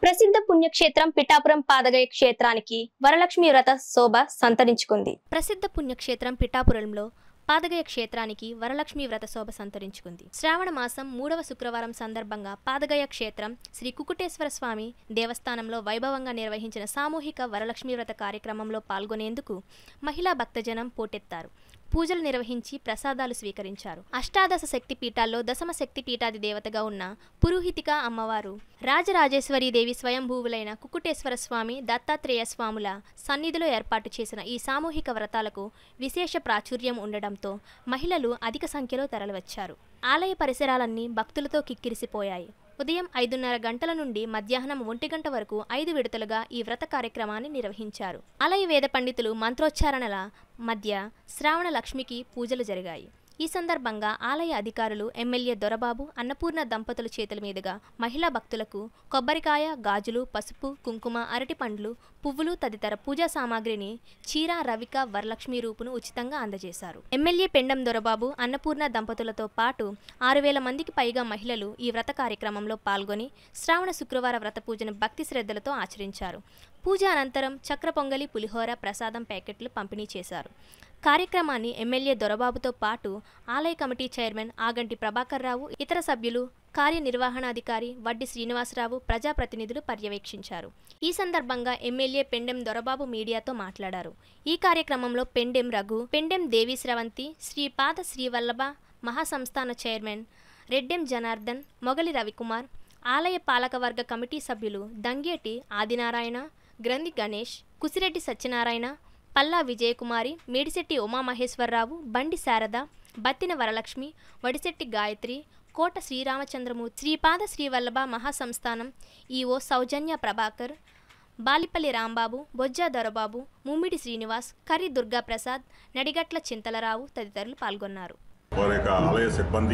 ప్రసిద్ధ పుణ్యక్షేత్రం పిఠాపురం పాదగయ క్షేత్రానికి వరలక్ష్మి వ్రత శోభ సంతరించుకుంది ప్రసిద్ధ పుణ్యక్షేత్రం పిఠాపురంలో పాదగయ క్షేత్రానికి వరలక్ష్మి వ్రత శోభ సంతరించుకుంది శ్రావణ మాసం మూడవ శుక్రవారం సందర్భంగా పాదగయ క్షేత్రం శ్రీ కుకుటేశ్వర స్వామి దేవస్థానంలో వైభవంగా నిర్వహించిన సామూహిక వరలక్ష్మి వ్రత కార్యక్రమంలో పాల్గొనేందుకు మహిళా భక్తజనం పోటెత్తారు పూజలు నిర్వహించి ప్రసాదాలు స్వీకరించారు అష్టాదశ శక్తి పీఠాల్లో దశమ శక్తి పీఠాది దేవతగా ఉన్న పురోహితిక అమ్మవారు రాజరాజేశ్వరి దేవి స్వయంభూవులైన కుకుటేశ్వర స్వామి దత్తాత్రేయ స్వాముల సన్నిధిలో ఏర్పాటు చేసిన ఈ సామూహిక వ్రతాలకు విశేష ప్రాచుర్యం ఉండడంతో మహిళలు అధిక సంఖ్యలో తరలివచ్చారు ఆలయ పరిసరాలన్నీ భక్తులతో కిక్కిరిసిపోయాయి ఉదయం ఐదున్నర గంటల నుండి మధ్యాహ్నం ఒంటి గంట వరకు ఐదు విడతలుగా ఈ వ్రత కార్యక్రమాన్ని నిర్వహించారు ఆలయ వేద పండితులు మంత్రోచ్చారణల మధ్య శ్రావణ లక్ష్మికి పూజలు జరిగాయి ఈ సందర్భంగా ఆలయ అధికారులు ఎమ్మెల్యే దొరబాబు అన్నపూర్ణ దంపతుల చేతుల మీదుగా మహిళా భక్తులకు కొబ్బరికాయ గాజులు పసుపు కుంకుమ అరటి పండ్లు పువ్వులు తదితర పూజా సామాగ్రిని చీర రవిక వరలక్ష్మి రూపును ఉచితంగా అందజేశారు ఎమ్మెల్యే పెండం దొరబాబు అన్నపూర్ణ దంపతులతో పాటు ఆరు వేల మందికి పైగా మహిళలు ఈ వ్రత కార్యక్రమంలో పాల్గొని శ్రావణ శుక్రవార వ్రత పూజను భక్తి శ్రద్ధలతో ఆచరించారు పూజ అనంతరం చక్ర పొంగలి పులిహోర ప్రసాదం ప్యాకెట్లు పంపిణీ చేశారు కార్యక్రమాన్ని ఎమ్మెల్యే దొరబాబుతో పాటు ఆలయ కమిటీ చైర్మన్ ఆగంటి ప్రభాకర్ రావు ఇతర సభ్యులు కార్యనిర్వహణాధికారి వడ్డి శ్రీనివాసరావు ప్రజాప్రతినిధులు పర్యవేక్షించారు ఈ సందర్భంగా ఎమ్మెల్యే పెండెం దొరబాబు మీడియాతో మాట్లాడారు ఈ కార్యక్రమంలో పెండెం రఘు పెండెం దేవి స్రవంతి శ్రీపాద శ్రీవల్లభ మహాసంస్థాన చైర్మన్ రెడ్డెం జనార్దన్ మొగలి రవికుమార్ ఆలయ పాలకవర్గ కమిటీ సభ్యులు దంగేటి ఆదినారాయణ గ్రంథి గణేష్ కుసిరెడ్డి సత్యనారాయణ పల్లా విజయకుమారి మేడిశెట్టి ఉమామహేశ్వరరావు బండి శారద బత్తిన వరలక్ష్మి వడిశెట్టి గాయత్రి కోట శ్రీరామచంద్రమూర్తి శ్రీపాద శ్రీవల్లభ మహాసంస్థానం ఈఓ సౌజన్య ప్రభాకర్ బాలిపల్లి రాంబాబు బొజ్జా దొరబాబు ముమ్మిడి శ్రీనివాస్ కరి దుర్గాప్రసాద్ నడిగట్ల చింతలరావు తదితరులు పాల్గొన్నారు వారి యొక్క ఆలయ సిబ్బంది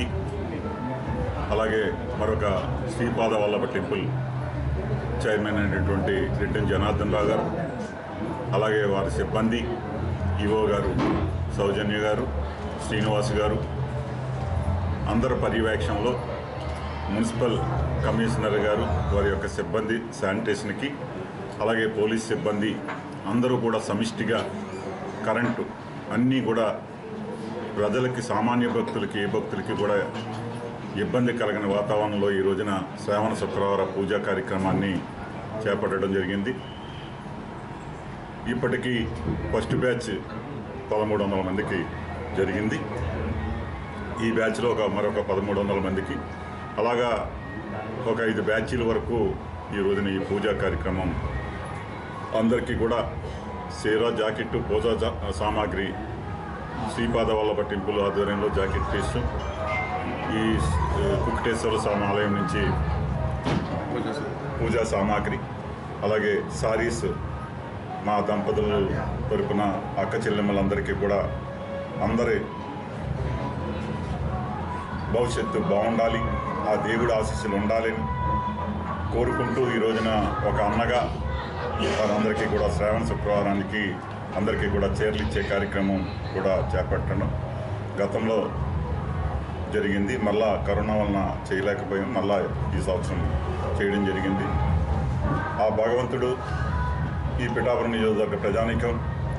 అలాగే మరొక శ్రీపాద వల్లభ టెంపుల్ చైర్మన్ అయినటువంటి రిటన్ జనార్దన్ రావు గారు అలాగే వారి సిబ్బంది ఈవో గారు సౌజన్య గారు శ్రీనివాస్ గారు అందరి పర్యవేక్షణలో మున్సిపల్ కమిషనర్ గారు వారి యొక్క సిబ్బంది శానిటేషన్కి అలాగే పోలీస్ సిబ్బంది అందరూ కూడా సమిష్టిగా కరెంటు అన్నీ కూడా ప్రజలకి సామాన్య భక్తులకి ఏ భక్తులకి కూడా ఇబ్బంది కలగని వాతావరణంలో ఈ రోజున శ్రావణ శుక్రవార పూజా కార్యక్రమాన్ని చేపట్టడం జరిగింది ఇప్పటికీ ఫస్ట్ బ్యాచ్ పదమూడు వందల మందికి జరిగింది ఈ బ్యాచ్లో ఒక మరొక పదమూడు వందల మందికి అలాగా ఒక ఐదు బ్యాచీల వరకు ఈ రోజున ఈ పూజా కార్యక్రమం అందరికీ కూడా సీరా జాకెట్టు పూజా జా సామాగ్రి శ్రీపాద వల్లభ టెంపుల్ ఆధ్వర్యంలో జాకెట్ పీసు ఈ ఆ, కుక్కటేశ్వర స్వామి ఆలయం నుంచి పూజా సామాగ్రి అలాగే సారీస్ మా దంపతులు తరపున అక్క చెల్లెమ్మలందరికీ కూడా అందరి భవిష్యత్తు బాగుండాలి ఆ దేవుడి ఆశీస్సులు ఉండాలని కోరుకుంటూ ఈ రోజున ఒక అన్నగా వారందరికీ కూడా శ్రావణ శుక్రవారానికి అందరికీ కూడా చీరలు ఇచ్చే కార్యక్రమం కూడా చేపట్టడం గతంలో జరిగింది మళ్ళా కరోనా వలన చేయలేకపోయాం మళ్ళా ఈ సంవత్సరం చేయడం జరిగింది ఆ భగవంతుడు ఈ పిఠాపురం నియోజకవర్గ ప్రజానీకం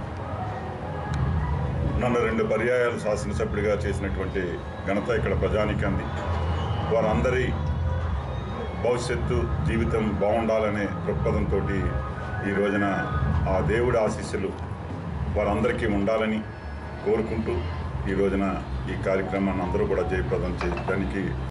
నన్ను రెండు పర్యాయాలు శాసనసభ్యుడిగా చేసినటువంటి ఘనత ఇక్కడ ప్రజానీకాంది వారందరి భవిష్యత్తు జీవితం బాగుండాలనే దృక్పథంతో ఈ రోజున ఆ దేవుడి ఆశీస్సులు వారందరికీ ఉండాలని కోరుకుంటూ ఈ రోజున ఈ కార్యక్రమాన్ని అందరూ కూడా జయప్రదం చేయడానికి